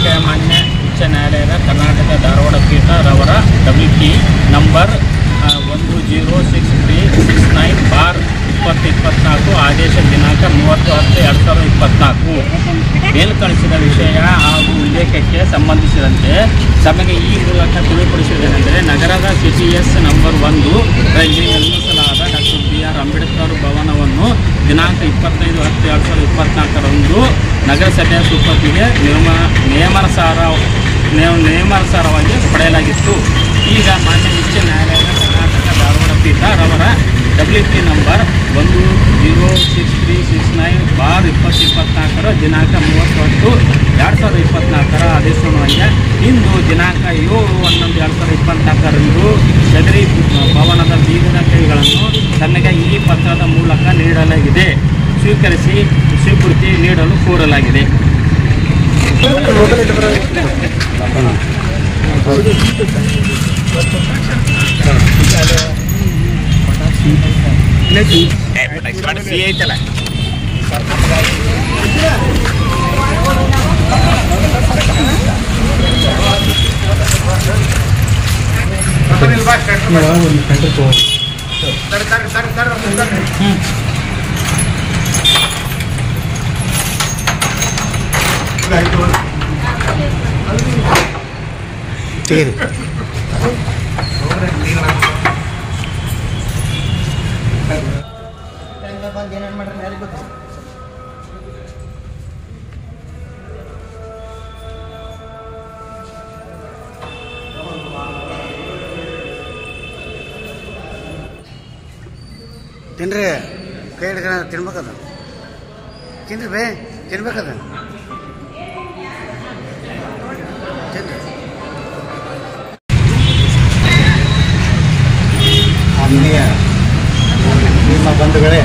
ಇಲಾಖೆಯ ಮಾನ್ಯ ಉಚ್ಚ ನ್ಯಾಯಾಲಯದ ಕರ್ನಾಟಕ ಧಾರವಾಡ ಪೀಠ ರವರ ಡಬ್ಲ್ಯೂ ಟಿ ನಂಬರ್ ಆ, ಒಂದು zero six three six nine bar ಇಪ್ಪತ್ತು ಇಪ್ಪತ್ನಾಲ್ಕು ಆದೇಶ ದಿನಾಂಕ ಮೂವತ್ತು ಹತ್ತು ಎರಡು ಸಾವಿರದ ಇಪ್ಪತ್ನಾಲ್ಕು ಮೇಲ್ಕಳಿಸಿದ ವಿಷಯ ಹಾಗೂ ಉಲ್ಲೇಖಕ್ಕೆ ಸಂಬಂಧಿಸಿದಂತೆ ತಮಗೆ ಈ ಮೂಲಕ ತಿಳಿಪಡಿಸುವುದೇನೆಂದರೆ ನಗರದ ಸಿ ಟಿ ಎಸ್ ನಂಬರ್ ಒಂದು ರಲ್ಲಿ ನಿರ್ಮಿಸಲಾದ ಡಾಕ್ಟರ್ ಬಿ ಆರ್ ಅಂಬೇಡ್ಕರ್ ಭವನವನ್ನು ದಿನಾಂಕ ಇಪ್ಪತ್ತೈದು ಹತ್ತು ಎರಡು ಸಾವಿರದ ಇಪ್ಪತ್ನಾಲ್ಕರಂದು ನಗರಸಭೆಯ ಸುಪ್ಪತ್ತಿಗೆ ನಿಯಮ ನಿಯಮಾನುಸಾರ ನೇಮ ನಿಯಮಾನುಸಾರವಾಗಿ ಪಡೆಯಲಾಗಿತ್ತು ಈಗ ಮಾನ್ಯ ಉಚ್ಚ ನ್ಯಾಯಾಲಯದ ಕರ್ನಾಟಕ ಧಾರವಾಡ ಪೀಠ ರವರ ಡಬ್ಲ್ಯೂ ಪಿ ನಂಬರ್ ಒಂದು zero six three six nine bar ಇಪ್ಪತ್ತು ಇಪ್ಪತ್ನಾಲ್ಕರ ದಿನಾಂಕ ಮೂವತ್ತೊಂದು ಎರಡು ಸಾವಿರದ ಇಪ್ಪತ್ನಾಲ್ಕರ ಆದೇಶವನ್ನು ಇಂದು ದಿನಾಂಕ ಏಳು ಹನ್ನೊಂದು ಎರಡು ಸಾವಿರದ ಇಪ್ಪತ್ನಾಲ್ಕರಂದು ಸದರಿ ಭವನದ ಬೀಗದ ಕೈಗಳನ್ನು ತಮಗೆ ಈ ಪತ್ರದ ಮೂಲಕ ನೀಡಲಾಗಿದೆ ಸ್ವೀಕರಿಸಿ ಸ್ವೀಕೃತಿ ನೀಡಲು ಕೋರಲಾಗಿದೆ ಐತಲ್ಲ ತಿನ್ರಿ ಕೈ ಹಿಡ್ಕೊಂಡು ತಿನ್ಬೇಕದ ತಿನ್ರಿ ಬೇ ತಿನ್ಬೇಕದ ತಿನ್ರಿ ಆತ್ಮೀಯ ನಿಮ್ಮ ಬಂಧುಗಳೇ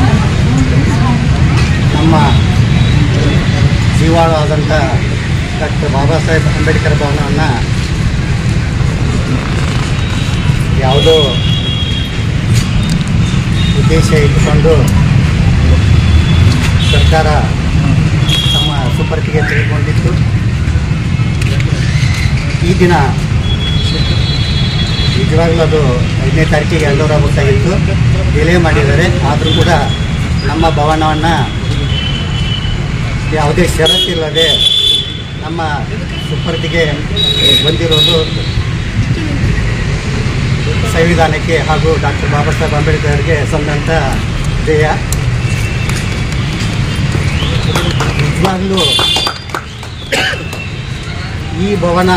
ನಮ್ಮ ಜೀವಾಳು ಆದಂಥ ಡಾಕ್ಟರ್ ಬಾಬಾ ಸಾಹೇಬ್ ಅಂಬೇಡ್ಕರ್ ಭವನವನ್ನು ಯಾವುದೋ ಉದ್ದೇಶ ಇಟ್ಟುಕೊಂಡು ಸರ್ಕಾರ ತಮ್ಮ ಸುಪರ್ತಿಗೆ ತೆಗೆದುಕೊಂಡಿತ್ತು ಈ ದಿನ ನಿಜವಾಗ್ಲೂ ಅದು ಐದನೇ ತಾರೀಕಿಗೆ ಎಲ್ಲರಾಗಬೇಕಾಗಿತ್ತು ಡಿಲೇ ಮಾಡಿದ್ದಾರೆ ಆದರೂ ಕೂಡ ನಮ್ಮ ಭವನವನ್ನು ಯಾವುದೇ ಷರತ್ತಿಲ್ಲದೆ ನಮ್ಮ ಸುಪರ್ತಿಗೆ ಬಂದಿರೋದು ಸಂವಿಧಾನಕ್ಕೆ ಹಾಗೂ ಡಾಕ್ಟರ್ ಬಾಬಾ ಸಾಹೇಬ್ ಅಂಬೇಡ್ಕರ್ಗೆ ಸಂದಂಥ ಧ್ಯೇಯ ನಿಜವಾಗ್ಲೂ ಈ ಭವನ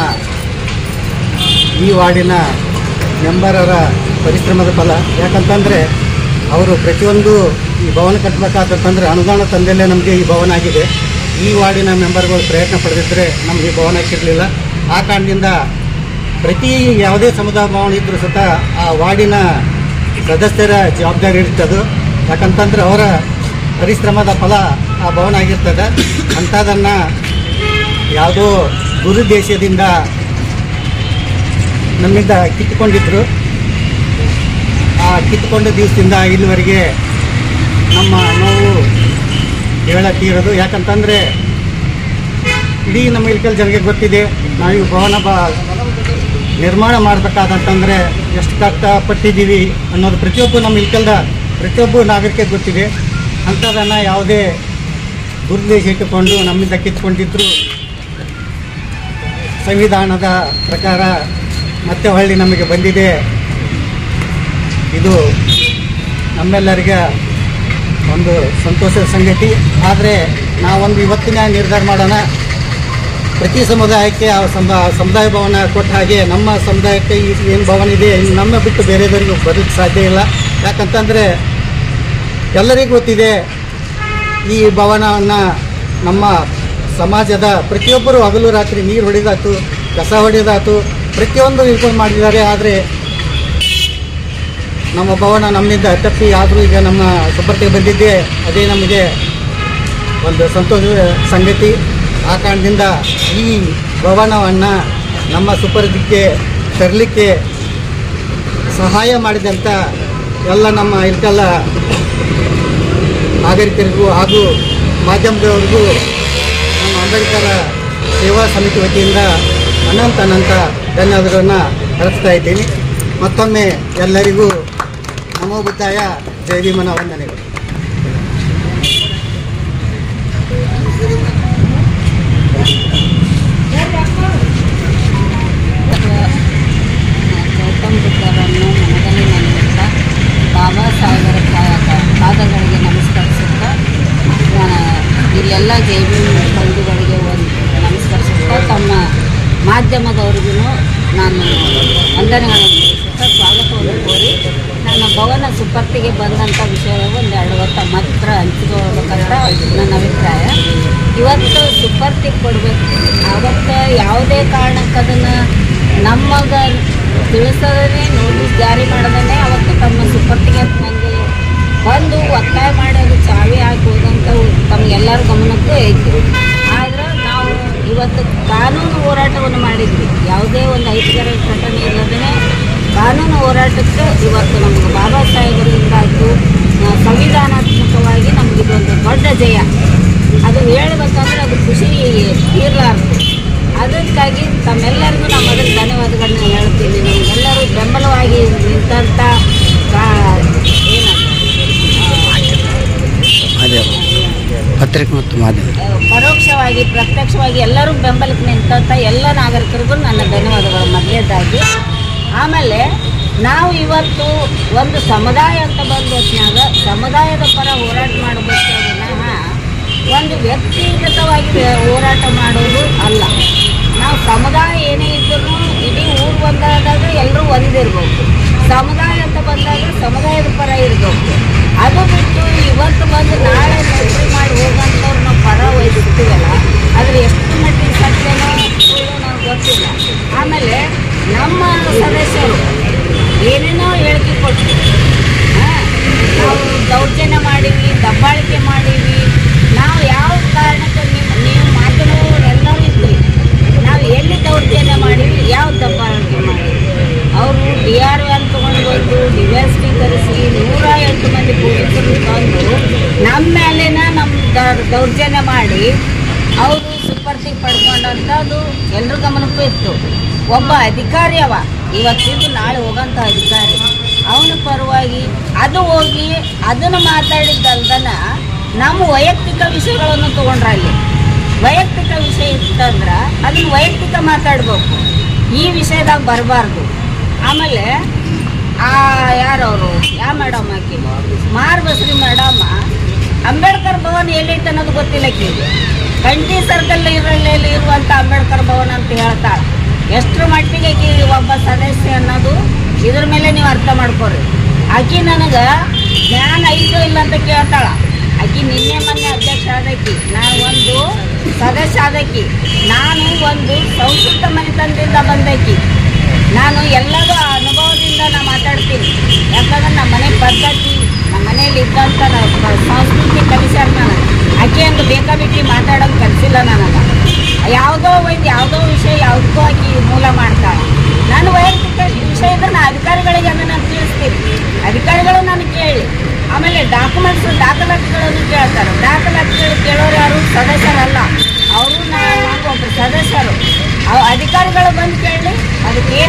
ಈ ವಾರ್ಡಿನ ಮೆಂಬರರ ಪರಿಶ್ರಮದ ಫಲ ಯಾಕಂತಂದರೆ ಅವರು ಪ್ರತಿಯೊಂದು ಈ ಭವನ ಕಟ್ಟಬೇಕಾದಂತಂದ್ರೆ ಅನುದಾನ ತಂದೆಲ್ಲೇ ನಮಗೆ ಈ ಭವನ ಆಗಿದೆ ಈ ವಾರ್ಡಿನ ಮೆಂಬರ್ಗಳು ಪ್ರಯತ್ನ ಪಡೆದಿದ್ದರೆ ನಮಗೆ ಈ ಭವನ ಸಿಗಲಿಲ್ಲ ಆ ಕಾರಣದಿಂದ ಪ್ರತಿ ಯಾವುದೇ ಸಮುದಾಯ ಭವನ ಇದ್ದರೂ ಸಹ ಆ ವಾರ್ಡಿನ ಸದಸ್ಯರ ಜವಾಬ್ದಾರಿ ಇರ್ತದೆ ಯಾಕಂತಂದ್ರೆ ಅವರ ಪರಿಶ್ರಮದ ಫಲ ಆ ಭವನ ಆಗಿರ್ತದೆ ಅಂಥದನ್ನು ಯಾವುದೋ ದುರುದ್ದೇಶದಿಂದ ನಮ್ಮಿಂದ ಕಿತ್ತುಕೊಂಡಿದ್ರು ಆ ಕಿತ್ತುಕೊಂಡ ದಿವಸದಿಂದ ಇಲ್ಲಿವರೆಗೆ ನಮ್ಮ ನೋವು ಹೇಳತ್ತೀರೋದು ಯಾಕಂತಂದರೆ ಇಡೀ ನಮ್ಮ ಇಲ್ಕಲ್ ಜನರಿಗೆ ಗೊತ್ತಿದೆ ನಾವು ಈ ಭವನ ಬ ನಿರ್ಮಾಣ ಮಾಡಬೇಕಾದಂತಂದರೆ ಎಷ್ಟು ಕಷ್ಟಪಟ್ಟಿದ್ದೀವಿ ಅನ್ನೋದು ಪ್ರತಿಯೊಬ್ಬ ನಮ್ಮ ಇಲ್ಕಲ್ದ ಪ್ರತಿಯೊಬ್ಬ ನಾಗರಿಕರಿಗೆ ಗೊತ್ತಿದೆ ಅಂಥದನ್ನು ಯಾವುದೇ ದುರ್ದೇಶ ಇಟ್ಟುಕೊಂಡು ನಮ್ಮಿಂದ ಕಿತ್ಕೊಂಡಿದ್ರು ಸಂವಿಧಾನದ ಪ್ರಕಾರ ಮತ್ತೆ ಹೊಳ್ಳಿ ನಮಗೆ ಬಂದಿದೆ ಇದು ನಮ್ಮೆಲ್ಲರಿಗೆ ಒಂದು ಸಂತೋಷದ ಸಂಗತಿ ಆದರೆ ನಾವೊಂದು ಇವತ್ತಿನ ನಿರ್ಧಾರ ಮಾಡೋಣ ಪ್ರತಿ ಸಮುದಾಯಕ್ಕೆ ಆ ಸಮ ಸಮುದಾಯ ಭವನ ಕೊಟ್ಟ ಹಾಗೆ ನಮ್ಮ ಸಮುದಾಯಕ್ಕೆ ಈ ಏನು ಭವನ ಇದೆ ಇನ್ನು ನಮ್ಮ ಬಿಟ್ಟು ಬೇರೆದವರಿಗೆ ಬರಲಿಕ್ಕೆ ಸಾಧ್ಯ ಇಲ್ಲ ಯಾಕಂತಂದರೆ ಎಲ್ಲರಿಗೂ ಗೊತ್ತಿದೆ ಈ ಭವನವನ್ನು ನಮ್ಮ ಸಮಾಜದ ಪ್ರತಿಯೊಬ್ಬರು ಹಗಲು ರಾತ್ರಿ ನೀರು ಹೊಡೆದಾತು ಕಸ ಹೊಡೆದಾತು ಪ್ರತಿಯೊಂದು ಇಳ್ಕೊಂಡು ಮಾಡಿದ್ದಾರೆ ಆದರೆ ನಮ್ಮ ಭವನ ನಮ್ಮಿಂದ ತಪ್ಪಿ ಆದರೂ ಈಗ ನಮ್ಮ ಸುಪರ್ತಿಗೆ ಬಂದಿದ್ದೆ ಅದೇ ನಮಗೆ ಒಂದು ಸಂತೋಷದ ಸಂಗತಿ ಆ ಕಾರಣದಿಂದ ಈ ಭವನವನ್ನು ನಮ್ಮ ಸುಪರ್ದಿಕ್ಕೆ ತರಲಿಕ್ಕೆ ಸಹಾಯ ಮಾಡಿದಂಥ ಎಲ್ಲ ನಮ್ಮ ಇಲ್ಕೆಲ್ಲ ನಾಗರಿಕರಿಗೂ ಹಾಗೂ ಮಾಧ್ಯಮದವರಿಗೂ ನಮ್ಮ ಅಂಬೇಡ್ಕರ ಸೇವಾ ಸಮಿತಿ ವತಿಯಿಂದ ಅನಂತ ಅನಂತ ಧನ್ಯವಾದಗಳನ್ನು ಅರ್ಪಿಸ್ತಾ ಇದ್ದೀನಿ ಮತ್ತೊಮ್ಮೆ ಎಲ್ಲರಿಗೂ ನಮೋ ಬುದ್ಧಾಯ ಜೈ ಭೀಮನ ವಂದನೆಗಳು ಗೌತಮ್ ಬುದ್ಧರನ್ನು ಮನದಲ್ಲಿ ನೆನೆಯುತ್ತಾ ಬಾಬಾ ಸಾಹೇಬರ ಪಾ- ಪಾದಗಳಿಗೆ ನಮಸ್ಕರಿಸುತ್ತಾ ಆ, ಇಲ್ಲೆಲ್ಲ ಜೈವಿ ಬಂಧುಗಳಿಗೆ ಒಂದು ನಮಸ್ಕರಿಸುತ್ತಾ ತಮ್ಮ ಮಾಧ್ಯಮದವ್ರಿಗೂ ನಾನು ವಂದನೆಗಳನ್ನು ತಿಳಿಸುತ್ತಾ ಸ್ವಾಗತವನ್ನು ಕೋರಿ ನನ್ನ ಭವನ ಸುಪರ್ತಿಗೆ ಬಂದಂಥ ವಿಷಯ ಒಂದು ಎರಡು ಹೊತ್ತ ಮಾತ್ರ ಹಂಚಿಕೊಳ್ಳಬೇಕಂತ ನನ್ನ ಅಭಿಪ್ರಾಯ ಇವತ್ತು ಸುಪರ್ತಿಗೆ ಕೊಡಬೇಕು ಆವತ್ತು ಯಾವುದೇ ಕಾರಣಕ್ಕೆ ಅದನ್ನು ನಮಗ ತಿಳಿಸದೇ ನೋಟಿಸ್ ಜಾರಿ ಮಾಡದೇ ಅವತ್ತು ತಮ್ಮ ಸುಪರ್ತಿಗೆ ಬಂದು ಬಂದು ಒತ್ತಾಯ ಮಾಡಿ ಅದು ಚಾವಿ ಹಾಕಿ ಹೋದಂಥವು ತಮಗೆಲ್ಲರ ಗಮನಕ್ಕೂ ಐತಿ ಆದ್ರೆ ನಾವು ಇವತ್ತು ಕಾನೂನು ಹೋರಾಟವನ್ನು ಮಾಡಿದ್ವಿ ಯಾವುದೇ ಒಂದು ಐತಿಹಾಸಿಕ ಘಟನೆ ಇಲ್ಲದೇ ಕಾನೂನು ಹೋರಾಟಕ್ಕೆ ಇವತ್ತು ನಮಗೆ ಬಾಬಾ ಸಾಹೇಬರಿಂದಾಯಿತು ಸಂವಿಧಾನಾತ್ಮಕವಾಗಿ ನಮಗೆ ಇದೊಂದು ದೊಡ್ಡ ಜಯ ಅದು ಹೇಳ್ಬೇಕಂದ್ರೆ ಅದು ಖುಷಿ ಇರಲಾರ್ದು ಅದಕ್ಕಾಗಿ ತಮ್ಮೆಲ್ಲರಿಗೂ ನಾನು ಮೊದಲು ಧನ್ಯವಾದಗಳನ್ನ ಹೇಳ್ತೀನಿ ನಮಗೆಲ್ಲರೂ ಬೆಂಬಲವಾಗಿ ನಿಂತಂಥ ಕಾ- ಏನದು ಮಾಧ್ಯಮ ಪತ್ರಿಕೆ ಮತ್ತು ಮಾಧ್ಯಮ ಆ, ಪರೋಕ್ಷವಾಗಿ ಪ್ರತ್ಯಕ್ಷವಾಗಿ ಎಲ್ಲರೂ ಬೆಂಬಲಕ್ಕೆ ನಿಂತಂಥ ಎಲ್ಲ ನಾಗರಿಕರಿಗೂ ನನ್ನ ಧನ್ಯವಾದಗಳು ಮೊದಲೇದಾಗಿ ಆಮೇಲೆ ನಾವು ಇವತ್ತು ಒಂದು ಸಮುದಾಯ ಅಂತ ಬಂದ ಹೊತ್ನ್ಯಾಗ ಸಮುದಾಯದ ಪರ ಹೋರಾಟ ಮಾಡಬೇಕು ವಿನಃ ಒಂದು ವ್ಯಕ್ತಿಗತವಾಗಿ ವ್ಯ- ಹೋರಾಟ ಮಾಡೋದು ಅಲ್ಲ ನಾವು ಸಮುದಾಯ ಏನೇ ಇದ್ದರೂ ಇಡೀ ಊರು ಒಂದಾದಾಗ ಎಲ್ಲರೂ ಒಂದಿರ್ಬೇಕು ಸಮುದಾಯ ಅಂತ ಬಂದಾಗ ಸಮುದಾಯದ ಪರ ಇರಬೇಕು ಅದು ಬಿಟ್ಟು ಇವತ್ತು ಬಂದು ನಾಳೆ ನೌಕರಿ ಮಾಡಿ ಹೋಗೋಂಥವ್ರು ನಾವು ಪರ ವಹಿಸ್ತೀವಲ್ಲ ಅದ್ರ ಎಷ್ಟು ಮಟ್ಟಿಗೆ ಸತ್ಯನೋ ಸುಳ್ಳು ನಮ್ಗೆ ಗೊತ್ತಿಲ್ಲ ಆಮೇಲೆ ನಮ್ಮ ಸದಸ್ಯರು ಏನೇನೋ ಹೇಳಿಕೆ ಕೊಟ್ಟು ಹಾ, ನಾವು ದೌರ್ಜನ್ಯ ಮಾಡೀವಿ ದಬ್ಬಾಳಿಕೆ ಮಾಡೀವಿ ನಾವು ಯಾವ ಕಾರಣಕ್ಕೆ ನೀವು ನೀವು ಮಾಧ್ಯಮದವ್ರು ಎಲ್ಲರೂ ಇದ್ರಿ ನಾವು ಎಲ್ಲಿ ದೌರ್ಜನ್ಯ ಮಾಡೀವಿ ಯಾವ ದಬ್ಬಾಳಿಕೆ ಮಾಡೀವಿ ಅವರು ಡಿ ಆರ್ ವ್ಯಾನ್ ತೊಗೊಂಡು ಬಂದು ಡಿವೈಸ್ಟಿ ತರಿಸಿ ನೂರ ಎಂಟು ಮಂದಿ ಪೊಲೀಸರು ತಂದು ನಮ್ಮ ಮೇಲೇನ ನಮ್ಮ ದ- ದೌರ್ಜನ್ಯ ಮಾಡಿ ಅವರು ಸುಪರ್ತಿಗೆ ಪಡ್ಕೊಂಡಂಥದ್ದು ಎಲ್ರ ಗಮನಕ್ಕೂ ಇತ್ತು ಒಬ್ಬ ಅಧಿಕಾರಿ ಅವ ಇವತ್ತಿದ್ದು ನಾಳೆ ಹೋಗಂಥ ಅಧಿಕಾರಿ ಅವನ ಪರವಾಗಿ ಅದು ಹೋಗಿ ಅದನ್ನು ಮಾತಾಡಿದ್ದಲ್ದನ ನಮ್ಮ ವೈಯಕ್ತಿಕ ವಿಷಯಗಳನ್ನು ತೊಗೊಂಡ್ರ ಅಲ್ಲಿ ವೈಯಕ್ತಿಕ ವಿಷಯ ಇತ್ತಂದ್ರೆ ಅದನ್ನ ವೈಯಕ್ತಿಕ ಮಾತಾಡ್ಬೇಕು ಈ ವಿಷಯದಾಗ ಬರಬಾರ್ದು ಆಮೇಲೆ ಆ ಯಾರವರು ಯಾವ ಮೇಡಮ್ ಆಕಿ ಮಾರ್ ಬಸ್ರಿ ಮೇಡಮ್ ಅಂಬೇಡ್ಕರ್ ಭವನ್ ಎಲ್ಲೈತೆ ಅನ್ನೋದು ಗೊತ್ತಿಲ್ಲ ಆಕಿಗೆ ಕಂಠಿ ಸರ್ಕಲ್ ಇರಲಿ ಇರುವಂಥ ಅಂಬೇಡ್ಕರ್ ಭವನ್ ಅಂತ ಹೇಳ್ತಾಳೆ ಎಷ್ಟರ ಮಟ್ಟಿಗೆ ಆಕಿ ಒಬ್ಬ ಸದಸ್ಯ ಅನ್ನೋದು ಇದ್ರ ಮೇಲೆ ನೀವು ಅರ್ಥ ಮಾಡ್ಕೊರಿ ಆಕಿ ನನಗೆ ಜ್ಞಾನ ಐತೋ ಇಲ್ಲ ಅಂತ ಕೇಳ್ತಾಳ ಆಕಿ ನಿನ್ನೆ ಮೊನ್ನೆ ಅಧ್ಯಕ್ಷ ಆದಕಿ ನಾನು ಒಂದು ಸದಸ್ಯ ಆದಕಿ ನಾನು ಒಂದು ಸಂಸ್ಕೃತ ಮನೆತನದಿಂದ ಬಂದಕಿ ನಾನು ಎಲ್ಲದೂ ಆ ಅನುಭವದಿಂದ ನಾ ಮಾತಾಡ್ತೀನಿ ಯಾಕಂದ್ರೆ ನಮ್ಮ ಮನೆ ಪದ್ಧತಿ ನಮ್ಮ ಮನೇಲಿ ಇದ್ದಂಥ ನಾವು ಕ- ಸಂಸ್ಕೃತಿ ಕಲಿಸ್ಯಾರ ನನಗೆ ಆಕೆ ಒಂದು ಬೇಕಾಬಿಟ್ಟಿ ಮಾತಾಡೋದು ಕಲಿಸಿಲ್ಲ ನನಗೆ ಯಾವುದೋ ಒಂದು ಯಾವುದೋ ವಿಷಯ ಯಾವುದಕ್ಕೂ ಆಕಿ ಮೂಲ ಮಾಡ್ತಾಳೆ ನಾನು ವೈಯಕ್ತಿಕ ವಿಷಯದ ನಾ ಅಧಿಕಾರಿಗಳಿಗೆ ಅದನ್ನು ನಾನು ತಿಳಿಸ್ತೀನಿ ಅಧಿಕಾರಿಗಳು ನನಗೆ ಕೇಳಿ ಆಮೇಲೆ ಡಾಕ್ಯುಮೆಂಟ್ಸ್ ದಾಖಲಾತಿಗಳನ್ನು ಕೇಳ್ತಾರೆ ದಾಖಲಾತಿಗಳು ಕೇಳೋರು ಯಾರು ಸದಸ್ಯರಲ್ಲ ಅವರು ನಾನು ಒಬ್ಬರು ಸದಸ್ಯರು ಅವ್ ಅಧಿಕಾರಿಗಳು ಬಂದು ಕೇಳಿ ಅದಕ್ಕೆ